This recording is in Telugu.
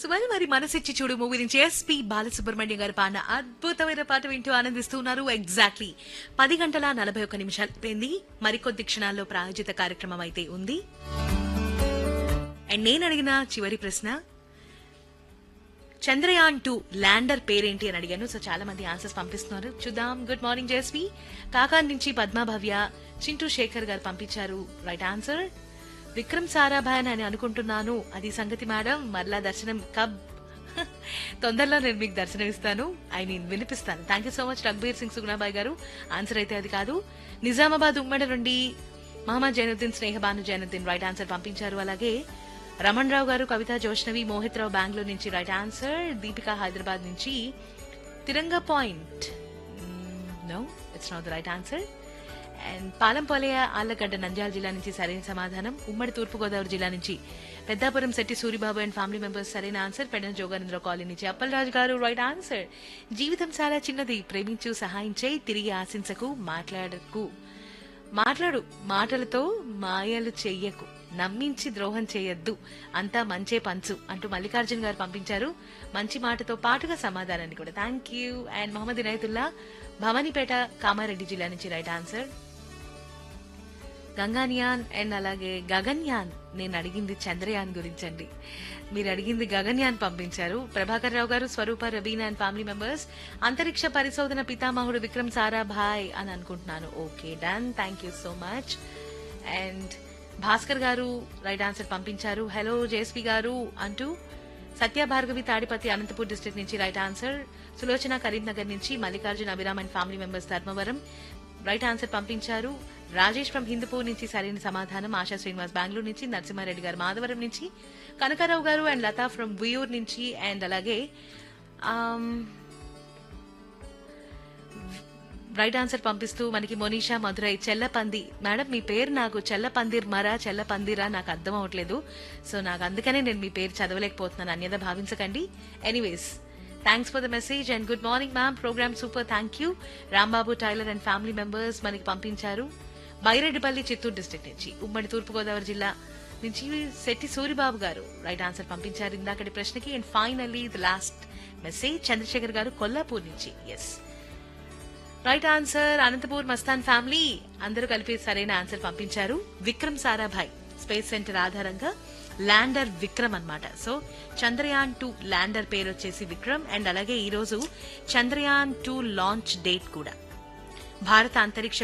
సో మరి మరి మనసిచ్చి చూడు మూవీ నుంచి ఎస్పి బాలసుబ్రహ్మణ్యం గారు పాడిన అద్భుతమైన పాట వింటూ ఆనందిస్తున్నారు ఎగ్జాక్ట్లీ పది గంటల నలభై ఒక్క నిమిషాలు పోయింది మరికొద్ది క్షణాల్లో ప్రాయోజిత కార్యక్రమం అయితే ఉంది అండ్ నేను అడిగిన చివరి ప్రశ్న చంద్రయాన్ టూ ల్యాండర్ పేరేంటి అని అడిగాను సో చాలా మంది ఆన్సర్స్ పంపిస్తున్నారు చూద్దాం గుడ్ మార్నింగ్ జేఎస్పీ కాకా నుంచి పద్మాభవ్య చింటూ శేఖర్ గారు పంపించారు రైట్ ఆన్సర్ విక్రమ్ సారాభాయ్ అని అనుకుంటున్నాను అది సంగతి మేడం మరలా దర్శనం కబ్ తొందరలో నేను మీకు దర్శనం ఇస్తాను ఐ మీన్ వినిపిస్తాను thank you so much Raghubir Singh Sugunabai garu answer అయితే అది కాదు నిజామాబాద్ ఉమ్మడి నుండి మహమ్మద్ జైనుద్దీన్ స్నేహబాను జైనుద్దీన్ రైట్ ఆన్సర్ పంపించారు అలాగే రమణ్ రావు గారు కవిత జోష్నవి మోహిత్ రావు బెంగళూరు నుంచి రైట్ ఆన్సర్ దీపిక హైదరాబాద్ నుంచి Tiranga point no it's not the right answer and Palampolaya Allagadda Nandyal జిల్లా నుంచి సరైన సమాధానం ఉమ్మడి తూర్పుగోదావరి జిల్లా నుంచి Peddapuram Shetty Suribabu and family members సరైన ఆన్సర్ పెడన జోగానంద్ర కాలనీ నుంచి అప్పలరాజు గారు రైట్ ఆన్సర్ జీవితం చాలా చిన్నది ప్రేమించు సహాయం చేయి తిరిగి ఆశించకు మాట్లాడకు మాట్లాడు మాటలతో మాయలు చెయ్యకు నమ్మించి ద్రోహం చేయొద్దు అంతా మంచే పంచు అంటూ మల్లికార్జున్ గారు పంపించారు మంచి మాటతో పాటుగా సమాధానాన్ని కూడా thank you and Mohammed Inayatullah Bhavanipeta Kamareddy జిల్లా నుంచి రైట్ ఆన్సర్ గంగాన్యాన్ అండ్ అలాగే గగన్యాన్ నేను అడిగింది చంద్రయాన్ గురించి అండి మీరు అడిగింది గగన్యాన్ పంపించారు Prabhakar Rao garu Swaroopa Rabina and family members అంతరిక్ష పరిశోధన పితామహుడు విక్రమ్ సారాభాయ్ అని అనుకుంటున్నాను okay done thank you so much and Bhaskar garu right answer పంపించారు హలో జేఎస్పీ గారు అంటూ సత్య భార్గవి తాడిపత్రి అనంతపూర్ డిస్ట్రిక్ట్ నుంచి రైట్ ఆన్సర్ సులోచన కరీంనగర్ నుంచి Mallikarjuna Abhiram and family members Dharmavaram right answer పంపించారు రాజేష్ ఫ్రమ్ హిందూపూర్ నుంచి సరైన సమాధానం ఆశా శ్రీనివాస్ బెంగళూరు నుంచి నరసింహారెడ్డి గారు మాధవరం నుంచి కనకారావు గారు అండ్ లతా ఫ్రమ్ వియూర్ నుంచి అండ్ అలాగే ఆమ్, రైట్ ఆన్సర్ పంపిస్తూ మనకి మొనీషా మధురై చెల్లపంది మేడం మీ పేరు నాకు చెల్లపందిర్ మరా చెల్లపందిరా నాకు అర్థం అవ్వట్లేదు సో నాకు అందుకనే నేను మీ పేరు చదవలేకపోతున్నాను అన్యదా భావించకండి anyways thanks for the message and good morning ma'am program super thank you Rambabu tailor and family members మనకి పంపించారు బైరెడ్డిపల్లి చిత్తూరు డిస్ట్రిక్ట్ నుంచి ఉమ్మడి తూర్పుగోదావరి జిల్లా నుంచి శెట్టి సూరిబాబు గారు రైట్ ఆన్సర్ పంపించారు ఇందాకటి ప్రశ్నకి and finally the last message Chandrasekhar garu Kollapur నుంచి yes right answer Anantapur Mastan family అందరూ కలిపి సరైన ఆన్సర్ పంపించారు విక్రమ్ సారాభాయ్ స్పేస్ సెంటర్ ఆధారంగా ల్యాండర్ విక్రమ్ అన్నమాట సో చంద్రయాన్ టూ ల్యాండర్ పేరు వచ్చేసి విక్రమ్ అండ్ అలాగే ఈ రోజు చంద్రయాన్ టూ లాంచ్ డేట్ కూడా భారత అంతరిక్ష